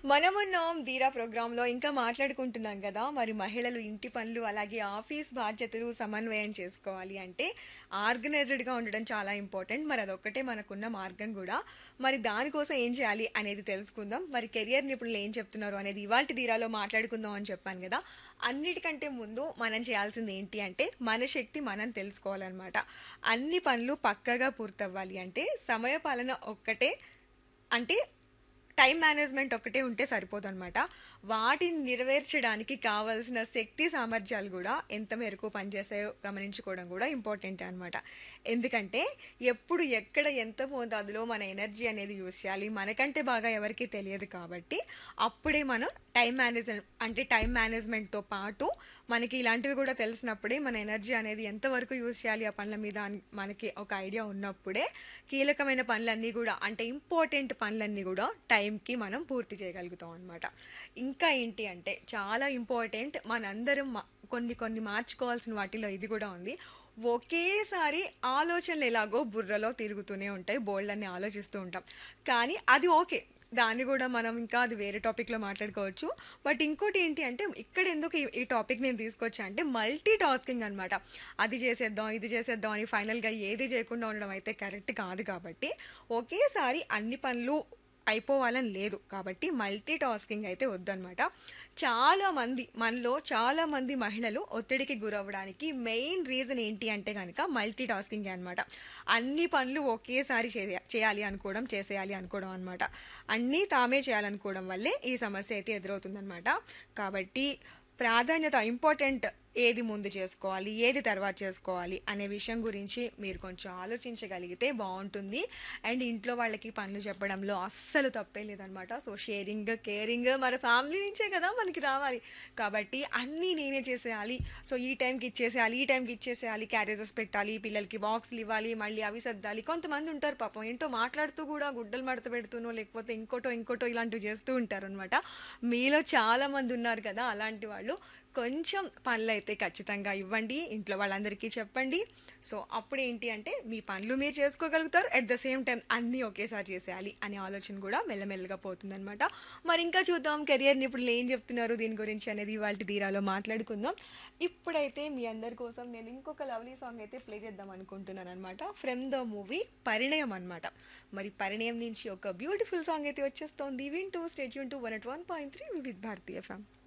మనమున్నాం ధీరా ప్రోగ్రాంలో ఇంకా మాట్లాడుకుంటున్నాం కదా మరి మహిళలు ఇంటి పనులు అలాగే ఆఫీస్ బాధ్యతలు సమన్వయం చేసుకోవాలి అంటే ఆర్గనైజ్డ్గా ఉండడం చాలా ఇంపార్టెంట్ మరి అదొక్కటే మనకున్న మార్గం కూడా మరి దానికోసం ఏం చేయాలి అనేది తెలుసుకుందాం మరి కెరియర్ నిపుణులు ఏం చెప్తున్నారు అనేది ఇవాళ ధీరాలో మాట్లాడుకుందాం అని చెప్పాను కదా అన్నిటికంటే ముందు మనం చేయాల్సింది ఏంటి అంటే మన శక్తి మనం తెలుసుకోవాలన్నమాట అన్ని పనులు పక్కగా పూర్తవ్వాలి అంటే సమయపాలన ఒక్కటే అంటే టైం మేనేజ్మెంట్ ఒక్కటే ఉంటే సరిపోదు అనమాట వాటిని నెరవేర్చడానికి కావాల్సిన శక్తి సామర్థ్యాలు కూడా ఎంత మేరకు పనిచేస్తాయో గమనించుకోవడం కూడా ఇంపార్టెంట్ అనమాట ఎందుకంటే ఎప్పుడు ఎక్కడ ఎంత మోతాదులో మన ఎనర్జీ అనేది యూస్ చేయాలి మనకంటే బాగా ఎవరికి తెలియదు కాబట్టి అప్పుడే మనం టైం మేనేజ్ అంటే టైం మేనేజ్మెంట్తో పాటు మనకి ఇలాంటివి కూడా తెలిసినప్పుడే మన ఎనర్జీ అనేది ఎంతవరకు యూస్ చేయాలి ఆ పనుల మీద అని మనకి ఒక ఐడియా ఉన్నప్పుడే కీలకమైన పనులన్నీ కూడా అంటే ఇంపార్టెంట్ పనులన్నీ కూడా టైంకి మనం పూర్తి చేయగలుగుతాం అనమాట ఇంకా ఏంటి అంటే చాలా ఇంపార్టెంట్ మనందరం మా- కొన్ని కొన్ని మార్చుకోవాల్సిన వాటిలో ఇది కూడా ఉంది ఒకేసారి ఆలోచనలు ఎలాగో బుర్రలో తిరుగుతూనే ఉంటాయి బోల్డ్ అన్ని ఆలోచిస్తూ ఉంటాం కానీ అది ఓకే దాన్ని కూడా మనం ఇంకా అది వేరే టాపిక్లో మాట్లాడుకోవచ్చు బట్ ఇంకోటి ఏంటి అంటే ఇక్కడ ఎందుకు ఈ- ఈ టాపిక్ నేను తీసుకొచ్చా అంటే మల్టీ టాస్కింగ్ అనమాట అది చేసేద్దాం ఇది చేసేద్దాం అని ఫైనల్గా ఏది చేయకుండా ఉండడం అయితే కరెక్ట్ కాదు కాబట్టి ఒకేసారి అన్ని పనులు అయిపోవాలని లేదు కాబట్టి మల్టీ టాస్కింగ్ అయితే వద్దనమాట చాలా మంది మనలో చాలా మంది మహిళలు ఒత్తిడికి గురవ్వడానికి మెయిన్ రీజన్ ఏంటి అంటే కనుక మల్టీ టాస్కింగ్ అనమాట అన్ని పనులు ఒకేసారి చేయ- చేయాలి అనుకోవడం చేసేయాలి అనుకోవడం అనమాట అన్నీ తామే చేయాలనుకోవడం వల్లే ఈ సమస్య అయితే ఎదురవుతుందన్నమాట కాబట్టి ప్రాధాన్యత ఇంపార్టెంట్ ఏది ముందు చేసుకోవాలి ఏది తర్వాత చేసుకోవాలి అనే విషయం గురించి మీరు కొంచెం ఆలోచించగలిగితే బాగుంటుంది అండ్ ఇంట్లో వాళ్ళకి పనులు చెప్పడంలో అస్సలు తప్పే లేదనమాట సో షేరింగ్ కేరింగ్ మన ఫ్యామిలీ నుంచే కదా మనకి రావాలి కాబట్టి అన్నీ నేనే చేసేయాలి సో ఈ టైంకి ఇచ్చేసేయాలి ఈ టైంకి ఇచ్చేసేయాలి క్యారేజెస్ పెట్టాలి పిల్లలకి బాక్స్లు ఇవ్వాలి మళ్ళీ అవి సర్దాలి కొంతమంది ఉంటారు పాపం ఏంటో మాట్లాడుతూ కూడా గుడ్డలు మడత పెడుతూనో లేకపోతే ఇంకోటో ఇంకోటో ఇలాంటివి చేస్తూ ఉంటారు అనమాట మీలో చాలా మంది ఉన్నారు కదా అలాంటి వాళ్ళు కొంచెం పనులు అయితే ఖచ్చితంగా ఇవ్వండి ఇంట్లో వాళ్ళందరికీ చెప్పండి సో అప్పుడు ఏంటి అంటే మీ పనులు మీరు చేసుకోగలుగుతారు అట్ ద సేమ్ టైం అన్నీ ఒకేసారి చేసేయాలి అనే ఆలోచన కూడా మెల్లమెల్లగా పోతుందన్నమాట మరి ఇంకా చూద్దాం కెరియర్ నిపుణులు ఏం చెప్తున్నారు దీని గురించి అనేది ఇవాళ ధీరాలో మాట్లాడుకుందాం ఇప్పుడైతే మీ అందరి కోసం నేను ఇంకొక లవ్లీ సాంగ్ అయితే ప్లే చేద్దాం అనుకుంటున్నాను అనమాట ఫ్రమ్ ద మూవీ పరిణయం అనమాట మరి పరిణయం నుంచి ఒక బ్యూటిఫుల్ సాంగ్ అయితే వచ్చేస్తోంది వింటూ stay tuned to one at one point three with భారతీయ ఫ్యామ్